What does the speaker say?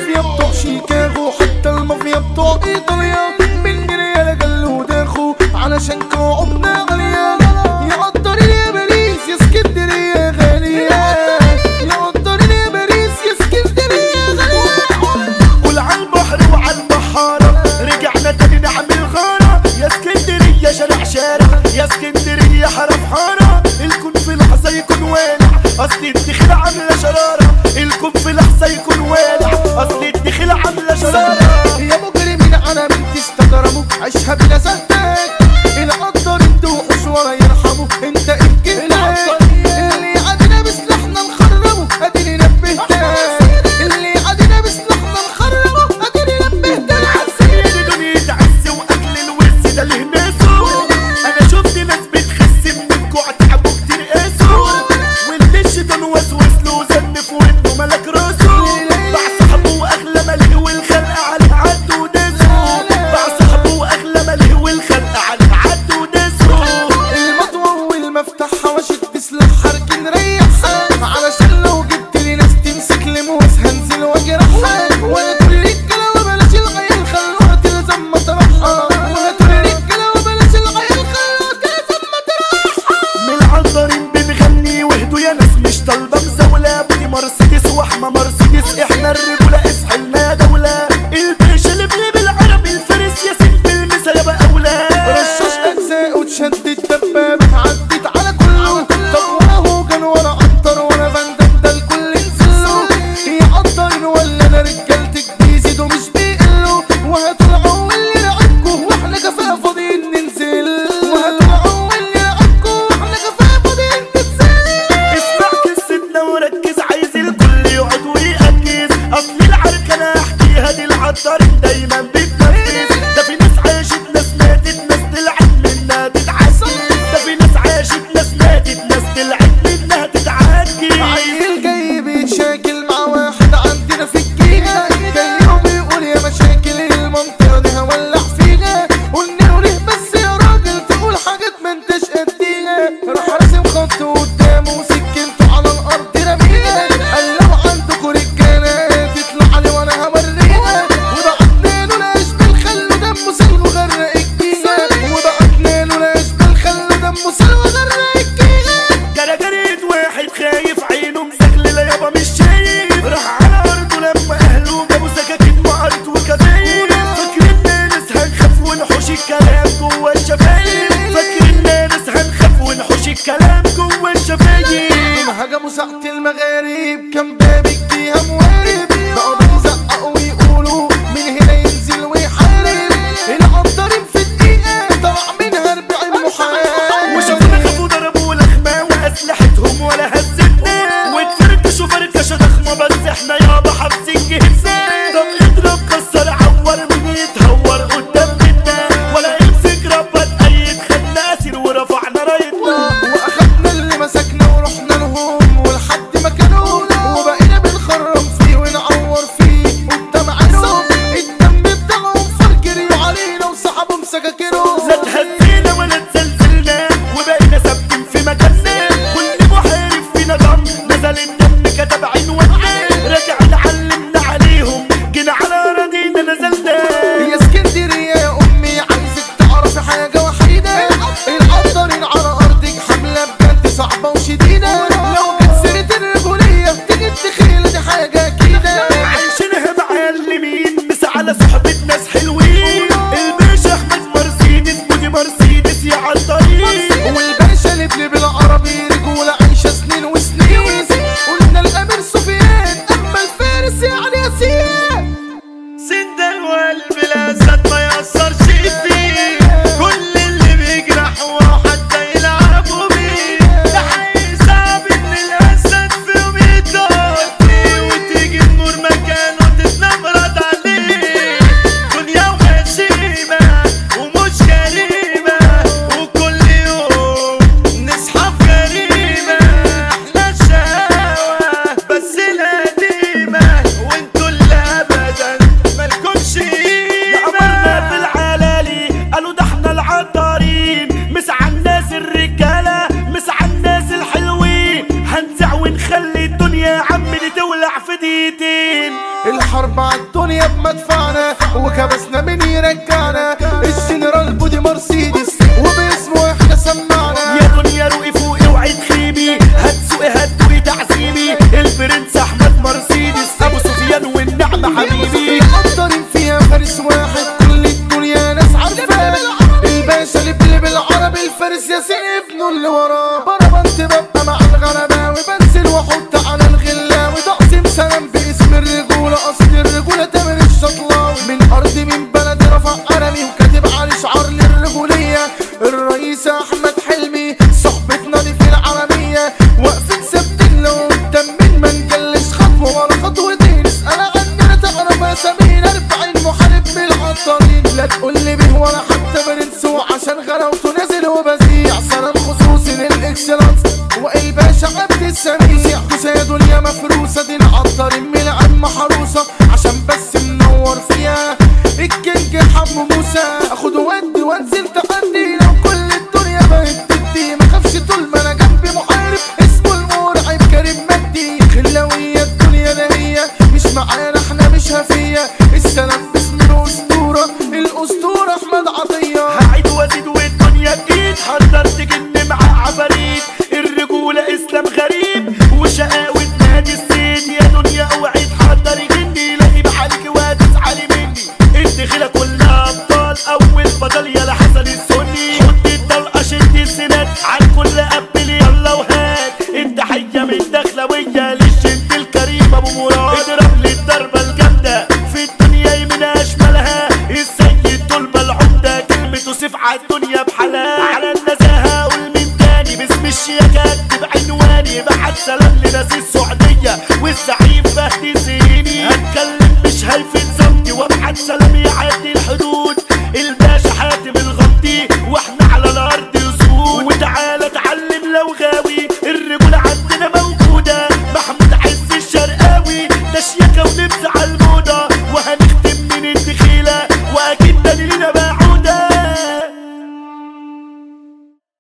المافيا بتوع شيكاغو حتى المافيا بتوع ايطاليا من جنيه لجلو داخو علشان كعبنا غالية يا قدر يا باريس يا اسكندرية غالية يا قدر يا باريس يا اسكندرية غالية قول على البحر وعلى البحارة رجعنا تاني نعمل غارة يا اسكندرية شارع شارع يا اسكندرية حرف حارة الكون في لحظة يكون والع اصل الدخل عاملة شرارة الكون في لحظة يكون والع اصل الدخل عاملة شرارة يا مجرمين على بنت استجرموا عيشها بلا زهدك القدر الدوحش ولا يرحموا انت انجدك اللي عدنا بسلاحنا نخرمه اديني نبهتك اللي عدنا بسلاحنا نخرمه اديني نبهتك عالسيد دنيا عز واكل الوز ده اللي ناسه انا شفت ناس بتخس من الجوع تعبوا كتير قاسوا واللي الشيطان وسوس له زن في ودنه ملك راسه باع صاحبه واغلى ملهي والخلق عليه عدوا وداسه باع صاحبه واغلى ملهي والخلق عليه عدوا وداسه المطوة والمفتاح وشد سلاح حركن ريحها علشان لو جبت لي ناس تمسك لموس هنزل واجرحها ولا تقول رجالة وبلاش العيال خلوها تلزم مطرحها ولا تقول رجالة وبلاش العيال خلوها تلزم مطرحها من العنطرين بنغني وهدوا يا ناس مش طالبة مزاولة بودي مرسيدس واحمى مرسيدس احنا الرجولة اسحلنا دولة الباشا اللي بلي بالعربي الفارس يا ست المسا يا بقى أولى رشاش اجزاء وتشدد دبابة عدت على كله طب وانا هوجن ولا عنتر ولا فندم ده الكل نزله يقدرين ولا انا رجالتك بيزيدوا مش بيقلوا وهتطلعوا اللي لعبكوا واحنا كفاء فاضيين ننزل وهتطلعوا اللي لعبكوا واحنا كفاء فاضيين ننزل اسمع قصتنا وركز عايز الكل يقعد ويركز اصل العركة انا احكيها دي العطارين دايما بتنفذ ده في ناس عاشت ناس ماتت ناس طلعت منها تتعسل ده في ناس عاشت ناس ماتت ناس طلعت منها تتعجل عيل جاي بيتشاكل مع واحد عندنا في الجيهة جاي وبيقول يا مشاكل المنطقة دي هولع فيها قلنا له ليه بس يا راجل تقول حاجات ما انتش قديها راح راسم خط قدامه وسكنته على الارض رميها قال لو عندكوا رجالة تطلع لي وانا هوريها وبعتنا له الاشبال خلوا دمه سلغ غرق الجيهة وبعتنا له الاشبال خلوا دمه سلغ غرق الجيهة جرى جريت واحد خايف عينه مزغلله يابا مش شايف راح على ارضه لما اهله جابوا سكاكين وعرض وكفايف فاكرين ناس هنخاف ونحوش الكلام جوه الشفايف فاكرين ناس هنخاف ونحوش الكلام جوه الشفايف هجموا ساعة المغارب كان باب الجيهة موارب بقوا بيزققوا ويقولوا من هنا ينزل ويحارب العطارين في الدقيقة طلع منها أربعين محارب وشافونا خافوا ضربوا لخمة وأسلحتهم ولا هزتنا واتفركشوا فركشة ضخمة بس احنا يابا حابسين جهزنا طب اضرب كسر عور مين يتهور قدام بيتنا ولا امسك ربط أيد خدنا أسير ورفعنا رايتنا واخدنا اللي مسكنا ورحنا لهم ولحد ما كانوا وبقينا بنخرم فيه ونعور فيه قدام عينهم الدم بتاعهم فرجريوا علينا وسحبوا مسكاكينهم لا تهزينا ولا تزلزلنا وبقينا ثابتين في مكاننا كل محارب فينا دم نزل الدم كتب عنواننا رجعنا حرب عالدنيا بمدفعنا وكبسنا من يرجع